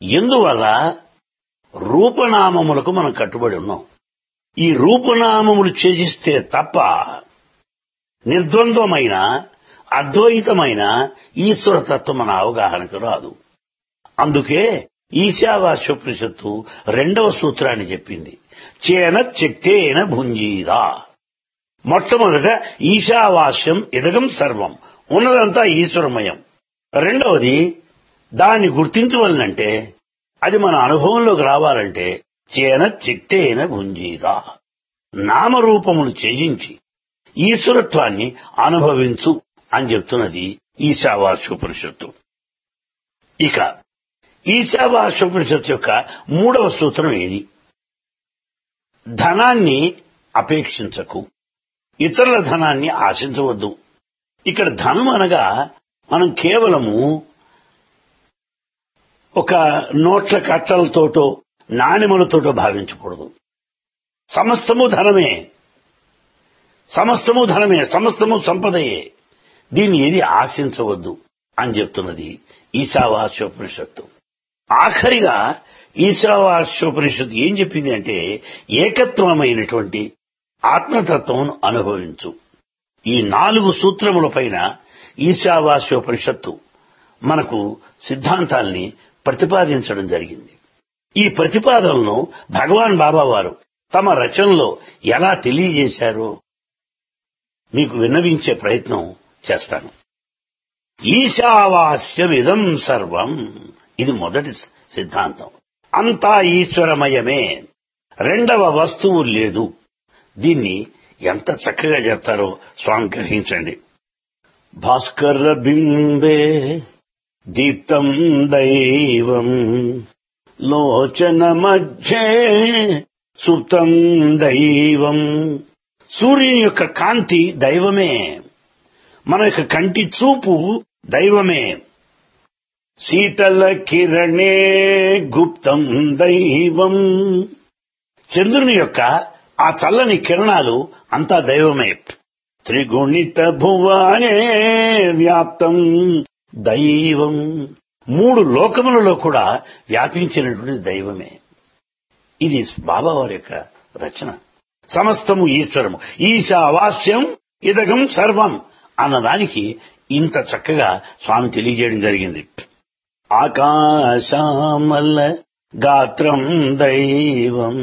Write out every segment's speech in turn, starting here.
ఎందువల్ల రూపనామములకు మనం కట్టుబడి ఉన్నాం ఈ రూపనామములు త్యజిస్తే తప్ప నిర్ద్వంద్వమైన అద్వైతమైన ఈశ్వరతత్వం మన అవగాహనకు రాదు అందుకే ఈశావాస్యోపనిషత్తు రెండవ సూత్రాన్ని చెప్పింది చేన చెక్తేన భుంజీదా మొట్టమొదట ఈశావాస్యం ఇదగం సర్వం ఉన్నదంతా ఈశ్వరమయం రెండవది దాన్ని గుర్తించవలనంటే అది మన అనుభవంలోకి రావాలంటే చేన చిత్తేన భుంజీదా నామరూపములు త్యజించి ఈశ్వరత్వాన్ని అనుభవించు అని చెప్తున్నది ఈశావాస్యోపనిషత్తు ఇక ఈశావాస్యోపనిషత్తు యొక్క మూడవ సూత్రం ఏది ధనాన్ని అపేక్షించకు ఇతరుల ధనాన్ని ఆశించవద్దు ఇక్కడ ధనం అనగా మనం కేవలము ఒక నోట్ల కట్టలతోటో నాణెములతోటో భావించకూడదు సమస్తము ధనమే సమస్తము ధనమే సమస్తము సంపదయే దీన్ని ఏది ఆశించవద్దు అని చెప్తున్నది ఈశావాస్యోపనిషత్తు ఆఖరిగా ఈశావాస్యోపనిషత్తు ఏం చెప్పింది అంటే ఏకత్వమైనటువంటి ఆత్మతత్వం అనుభవించు ఈ నాలుగు సూత్రముల పైన ఈశావాస్యోపనిషత్తు మనకు సిద్ధాంతాల్ని ప్రతిపాదించడం జరిగింది ఈ ప్రతిపాదనలను భగవాన్ బాబా వారు తమ రచనలో ఎలా తెలియజేశారో మీకు విన్నవించే ప్రయత్నం చేస్తాను ఈశావాస్యమిదం సర్వం ఇది మొదటి సిద్ధాంతం అంతా ఈశ్వరమయమే రెండవ వస్తువు లేదు దీన్ని ఎంత చక్కగా చెప్తారో స్వామి గ్రహించండి భాస్కర బింబే దీప్తం దైవం లోచన మధ్యే సుప్తం దైవం సూర్యుని యొక్క కాంతి దైవమే మన యొక్క కంటి చూపు దైవమే శీతల కిరణే గుప్తం దైవం చంద్రుని యొక్క ఆ చల్లని కిరణాలు అంతా దైవమే త్రిగుణిత భువనే వ్యాప్తం దైవం మూడు లోకములలో కూడా వ్యాపించినటువంటి దైవమే ఇది బాబావారి యొక్క రచన సమస్తము ఈశ్వరము ఈశావాస్యం ఇదగం సర్వం అన్నదానికి ఇంత చక్కగా స్వామి తెలియజేయడం జరిగింది ఆకాశామల్ల గాత్రం దైవం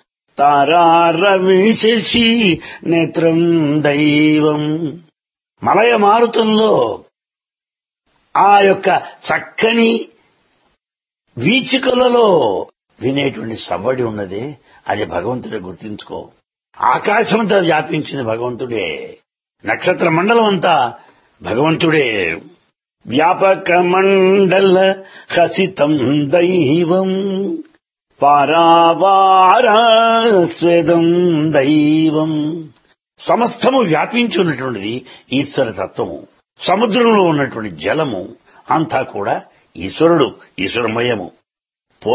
తారారవిశశి నేత్రం దైవం మలయ మారుతంలో ఆ యొక్క చక్కని వీచికలలో వినేటువంటి సవ్వడి ఉన్నదే అది భగవంతుడే గుర్తించుకో ఆకాశమంతా వ్యాపించింది భగవంతుడే నక్షత్ర మండలం అంతా భగవంతుడే వ్యాపక మండల హసితం దైవం పారావారాస్వేదం దైవం సమస్తము వ్యాపించి ఉన్నటువంటిది ఈశ్వర తత్వము సముద్రంలో ఉన్నటువంటి జలము అంతా కూడా ఈశ్వరుడు ఈశ్వరమయము